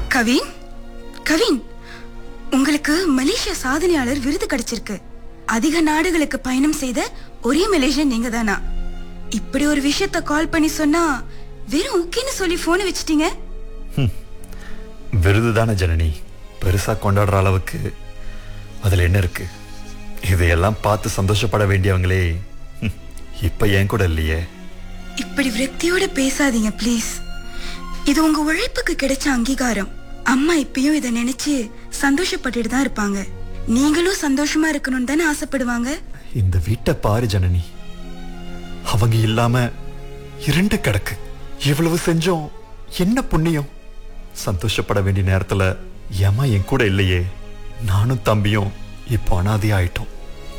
கவின் கவின் உங்களுக்கு மலேசியா சாதனையாளர் விருது கிடைச்சிருக்கு அதிக நாடுகளுக்கு பயணம் செய்த ஒரே மலேசியன் நீங்க தானா இப்படி ஒரு விஷயத்த கால் பண்ணி சொன்னா வெறும் ஓகேன்னு சொல்லி போனை வச்சிட்டீங்க விருது தானே ஜனனி பெருசா கொண்டாடுற அளவுக்கு அதுல என்ன இருக்கு இதையெல்லாம் பார்த்து சந்தோஷப்பட வேண்டியவங்களே ஹம், இப்ப என் கூட இல்லையே இப்படி விரக்தியோட பேசாதீங்க ப்ளீஸ் இது உங்க உழைப்புக்கு கிடைச்ச அங்கீகாரம் அம்மா இப்பயும் இத நினைச்சு சந்தோஷப்பட்டுட்டு தான் இருப்பாங்க நீங்களும் சந்தோஷமா இருக்கணும்னு தானே ஆசைப்படுவாங்க இந்த வீட்டை பாரு ஜனனி அவங்க இல்லாம இரண்டு கிடக்கு இவ்வளவு செஞ்சோம் என்ன புண்ணியம் சந்தோஷப்பட வேண்டிய நேரத்துல ஏமா என் கூட இல்லையே நானும் தம்பியும் இப்போ அனாதி ஆயிட்டோம்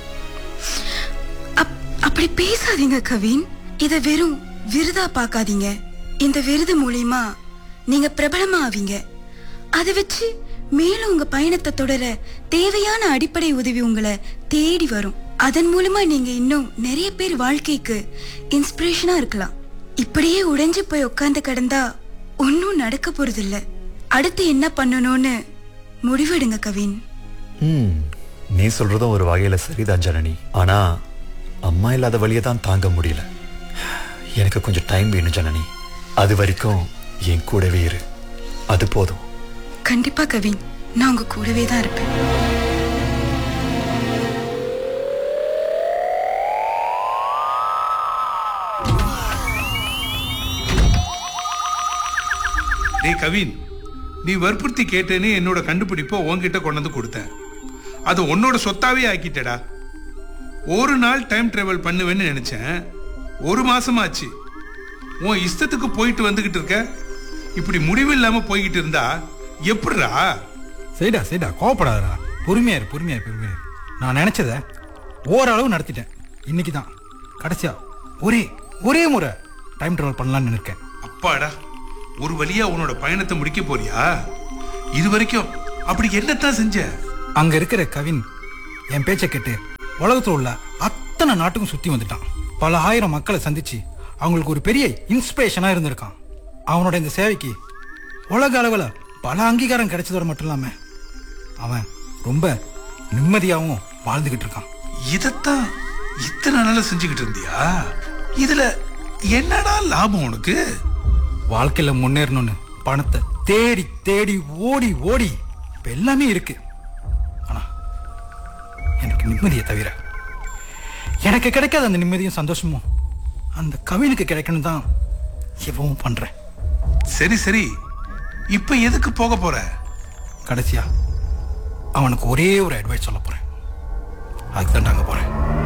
அப்- அப்படி பேசாதீங்க கவின் இத வெறும் விருதா பார்க்காதீங்க இந்த விருது மூலியமா நீங்க பிரபலமா ஆவீங்க அதை வச்சு மேலும் உங்க பயணத்தை தொடர தேவையான அடிப்படை உதவி உங்களை தேடி வரும் அதன் மூலமா நீங்க இன்னும் நிறைய பேர் வாழ்க்கைக்கு இன்ஸ்பிரேஷனா இருக்கலாம் இப்படியே உடைஞ்சு போய் உட்கார்ந்து கிடந்தா ஒன்னும் நடக்க போறதில்ல அடுத்து என்ன பண்ணணும்னு முடிவெடுங்க கவின் ம் நீ சொல்றதும் ஒரு வகையில சரிதான் ஜனனி ஆனா அம்மா இல்லாத வழியை தான் தாங்க முடியல எனக்கு கொஞ்சம் டைம் வேணும் ஜனனி அது வரைக்கும் என் கூடவே இரு அது போதும் கண்டிப்பா கவின் நான் உங்க கூடவே தான் இருப்பேன் டேய் கவின் நீ வற்புறுத்தி கேட்டேன்னு என்னோட கண்டுபிடிப்பை உன்கிட்ட கொண்டு வந்து கொடுத்தேன் அது உன்னோட சொத்தாவே ஆக்கிட்டடா ஒரு நாள் டைம் டிராவல் பண்ணுவேன்னு நினைச்சேன் ஒரு மாசமாச்சு உன் இஷ்டத்துக்கு போயிட்டு வந்துகிட்டு இருக்க இப்படி முடிவு இல்லாம போய்கிட்டு இருந்தா எப்படிடா சரிடா சரிடா கோவப்படாதடா பொறுமையா இரு பொறுமையா இரு, பொறுமையா இரு. நான் நினைச்சத ஓரளவு நடத்திட்டேன் இன்னைக்கு தான் கடைசியா ஒரே ஒரே முறை டைம் ட்ராவல் பண்ணலாம்னு இருக்கேன் அப்பாடா ஒரு வழியா உன்னோட பயணத்தை முடிக்க போறியா இது வரைக்கும் அப்படி என்னத்தான் செஞ்ச அங்க இருக்கிற கவின் என் பேச்சை கேட்டு உலகத்துல உள்ள அத்தனை நாட்டுக்கும் சுத்தி வந்துட்டான் பல ஆயிரம் மக்களை சந்திச்சு அவங்களுக்கு ஒரு பெரிய இன்ஸ்பிரேஷனா இருந்திருக்கான் அவனோட இந்த சேவைக்கு உலக அளவுல பல அங்கீகாரம் கிடைச்சதோட மட்டும் இல்லாம அவன் ரொம்ப நிம்மதியாகவும் வாழ்ந்துகிட்டு இருக்கான் இதத்தான் இத்தனை நாளா செஞ்சுக்கிட்டு இருந்தியா இதுல என்னடா லாபம் உனக்கு வாழ்க்கையில முன்னேறணும்னு பணத்தை தேடி தேடி ஓடி ஓடி இப்ப எல்லாமே இருக்கு ஆனா எனக்கு நிம்மதியை தவிர எனக்கு கிடைக்காத அந்த நிம்மதியும் சந்தோஷமும் அந்த கவினுக்கு கிடைக்கணும் தான் எப்பவும் பண்றேன் சரி சரி இப்ப எதுக்கு போக போற கடைசியா அவனுக்கு ஒரே ஒரு அட்வைஸ் சொல்ல போறேன் அதுக்கு தான் நாங்க போறேன்